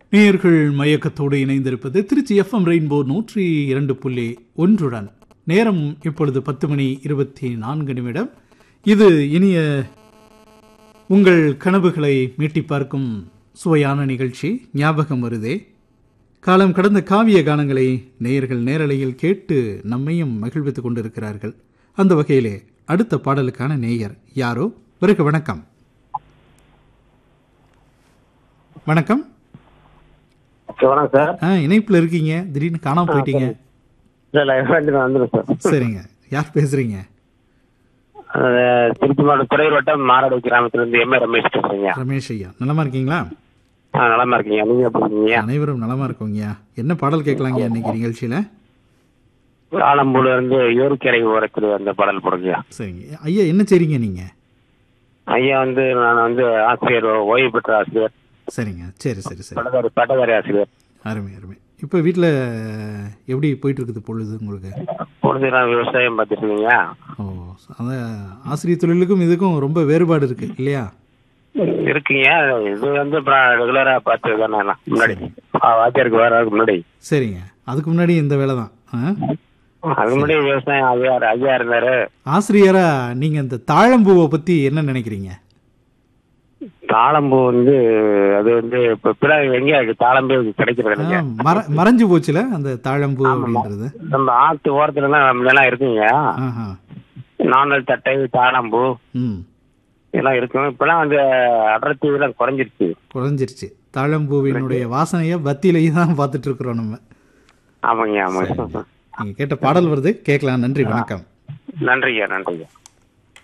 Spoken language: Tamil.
நேயர்கள் மயக்கத்தோடு இணைந்திருப்பது திருச்சி எஃப்எம் ரெயின்போ நூற்றி இரண்டு புள்ளி ஒன்றுடன் நேரம் இப்பொழுது பத்து மணி இருபத்தி நான்கு நிமிடம் இது இனிய உங்கள் கனவுகளை மீட்டி பார்க்கும் சுவையான நிகழ்ச்சி ஞாபகம் வருதே காலம் கடந்த காவிய கானங்களை நேயர்கள் நேரலையில் கேட்டு நம்மையும் மகிழ்வித்துக் கொண்டிருக்கிறார்கள் அந்த வகையிலே அடுத்த பாடலுக்கான நேயர் யாரோ பிறகு வணக்கம் வணக்கம் வணக்கம் சார் ஆ இணைப்புல இருக்கீங்க திடீர்னு காணாம போயிட்டீங்க சார் லைவ் வந்துடும் சார் சரிங்க யார் பேசுறீங்க அஹ், திருச்சி மாவட்டம் துறையூர் வட்டம் மாரடை கிராமத்திலிருந்து எம் ஏ ரமேஷ் பேசுறீங்க ரமேஷ் ஐயா நலமா இருக்கீங்களா ஆ நலமா இருக்கீங்க நீங்க எப்படி இருக்கீங்க அனைவரும் நலமா இருக்கோங்கய்யா என்ன பாடல் கேட்கலாங்க இன்னைக்கு நிகழ்ச்சியில ஆலம்பூர்ல இருந்து யூருக்கரை ஓரத்தில் அந்த பாடல் போடுங்க சரிங்க ஐயா என்ன செய்றீங்க நீங்க ஐயா வந்து நான் வந்து ஆசிரியர் ஓய்வு பெற்ற ஆசிரியர் சரிங்க சரி சரி சரி பட்டதாரி பட்டதாரி ஆசிரியர் அருமை அருமை இப்போ வீட்டில் எப்படி போயிட்டு இருக்குது பொழுது உங்களுக்கு பொழுது நான் விவசாயம் பார்த்துட்டு இருக்கீங்க ஓ அந்த ஆசிரியர் தொழிலுக்கும் இதுக்கும் ரொம்ப வேறுபாடு இருக்கு இல்லையா இருக்கீங்க இது வந்து ரெகுலரா பார்த்து தானே நான் முன்னாடி ஆ, வாத்தியாருக்கு வர்றதுக்கு முன்னாடி சரிங்க அதுக்கு முன்னாடி இந்த வேலை தான் அதுக்கு முன்னாடி விவசாயம் ஐயா ஐயா இருந்தாரு ஆசிரியரா நீங்கள் இந்த தாழம்பூவை பற்றி என்ன நினைக்கிறீங்க தாளம்பூ வந்து அது வந்து இப்ப பிற எங்க இருக்கு தாளம்பூ கிடைக்கிறது ஆ, இல்லைங்க மற மறைஞ்சு போச்சுல அந்த தாழம்பூ அப்படின்றது நம்ம ஆத்து ஓரத்துல எல்லாம் இருக்குங்க ஆஹா நாணல் தட்டை தாளம்பூ ம் இதெல்லாம் இருக்கும் இப்பெல்லாம் வந்து அடர்த்தி எல்லாம் குறைஞ்சிருச்சு குறைஞ்சிருச்சு தாழம்பூவினுடைய வாசனையை பத்தியிலையும் தான் பார்த்துட்டு இருக்கிறோம் நம்ம ஆமாங்க ஆமாங்க நீங்கள் கேட்ட பாடல் வருது கேட்கலாம் நன்றி வணக்கம் நன்றிங்க நன்றிங்க